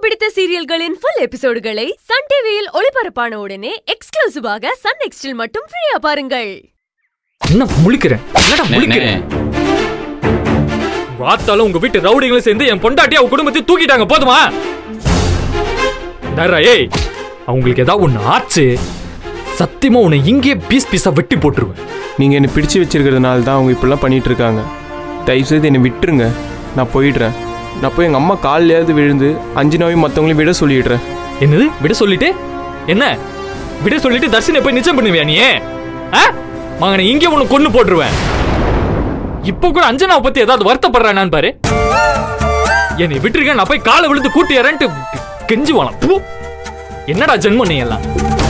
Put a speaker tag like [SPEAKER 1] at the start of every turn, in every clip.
[SPEAKER 1] பிடித்த சீரியல்களின் full எபிசோடுகளை Sun டிவியில் ஒளிபரப்பான உடனே எக்ஸ்க்ளூசிவாக சன் நெக்ஸ்டில் மட்டும் ஃப்ரீயா பாருங்கள்
[SPEAKER 2] என்ன முழிக்கிறேன் என்னடா முழிக்கிறேன் பார்த்தாலும் உங்க வீட்டு ரவுடிங்களும் சேர்ந்து என் பொண்டாட்டி அவ குடும்பத்தை தூக்கிட்டாங்க போதுமா தர்றா ஏய் அவங்களுக்கு ஏதாவது ஒண்ணு ஆச்சு சத்தியமா உன்னை இங்கேயே பீஸ் பீஸா வெட்டி போட்டுருவேன்
[SPEAKER 3] நீங்கள் என்னை பிடிச்சு வச்சிருக்கிறதுனால தான் அவங்க இப்படிலாம் பண்ணிட்டு இருக்காங்க தயவுசெய்து என்னை விட்டுருங்க நான் போயிடுறேன் நான் போய் எங்கள் அம்மா காலிலேயாவது விழுந்து அஞ்சனாவையும் மற்றவங்களையும் விட சொல்லிடுறேன்
[SPEAKER 2] என்னது விட சொல்லிட்டு என்ன விட சொல்லிட்டு தர்ஷனை போய் நிச்சயம் பண்ணுவியா நீ ஆ மகனை இங்கே உன்னை கொன்னு போட்டுருவேன் இப்போ கூட அஞ்சனாவை பத்தி ஏதாவது வருத்தப்படுறானான்னு பாரு என்னை விட்டுருக்க நான் போய் காலை விழுந்து கூட்டி இறன்ட்டு கெஞ்சி வாழம் பூ. என்னடா ஜென்மம் நீ எல்லாம்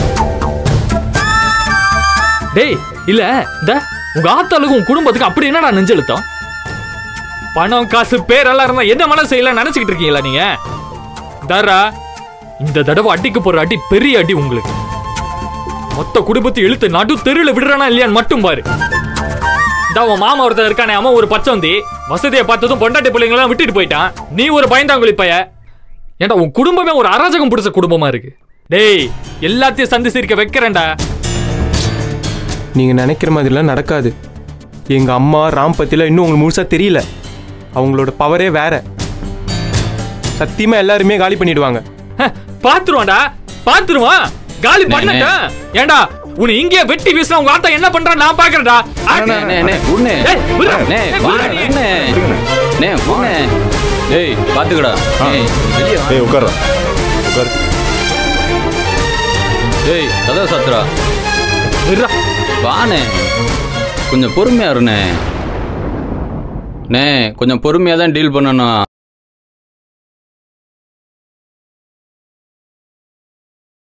[SPEAKER 2] டேய் இல்ல இந்த உங்க ஆத்தாளுக்கு உன் குடும்பத்துக்கு அப்படி என்னடா நெஞ்செழுத்தம் பணம் காசு பேரெல்லாம் இருந்தா என்ன மனசு செய்யலாம் நினைச்சுக்கிட்டு இருக்கீங்களா நீங்க தரா இந்த தடவை அடிக்க போற அடி பெரிய அடி உங்களுக்கு மொத்த குடும்பத்தை இழுத்து நடு தெருல விடுறானா இல்லையான்னு மட்டும் பாரு இந்த உன் மாமா ஒருத்தர் இருக்கானே அவன் ஒரு பச்சவந்தி வசதியை பார்த்ததும் பொண்டாட்டி பிள்ளைங்களாம் விட்டுட்டு போயிட்டான் நீ ஒரு பயந்தாங்குழி பைய ஏன்டா உன் குடும்பமே ஒரு அராஜகம் பிடிச்ச குடும்பமா இருக்கு டேய் எல்லாத்தையும் சந்தி சிரிக்க வைக்கிறேன்டா
[SPEAKER 3] நீங்கள் நினைக்கிற மாதிரிலாம் நடக்காது எங்கள் அம்மா ராம் பற்றிலாம் இன்னும் உங்களுக்கு முழுசாக தெரியல அவங்களோட பவரே வேற சத்தியமாக எல்லாருமே காலி பண்ணிடுவாங்க
[SPEAKER 2] ஹ, பாத்துருவான்டா பாத்துருவான் காலி பண்ணட்டா ஏன்டா உன்னை இங்கே வெட்டி வீசினா உங்க ஆத்தா என்ன பண்றா நான் பாக்குறேன்டா
[SPEAKER 4] அண்ணே, அண்ணே, அண்ணே, உண்ணே.
[SPEAKER 2] ஏய், விட்றா.
[SPEAKER 4] அண்ணே,
[SPEAKER 2] ஏய்,
[SPEAKER 4] வாண்ணே,
[SPEAKER 2] விட்றா நீ.
[SPEAKER 4] அண்ணே. அண்ணே, உண்ணே. ஏய் பாத்துக்கடா ஏய், வெளிய வா.
[SPEAKER 5] ஏய் உட்கார்றா உட்கார்
[SPEAKER 4] ஏய் கதவை சாத்துறா
[SPEAKER 2] விட்றா.
[SPEAKER 4] வாண்ணே கொஞ்சம் பொறுமையா இருண்ணே அண்ணே கொஞ்சம் பொறுமையா தான் டீல் பண்ணணும்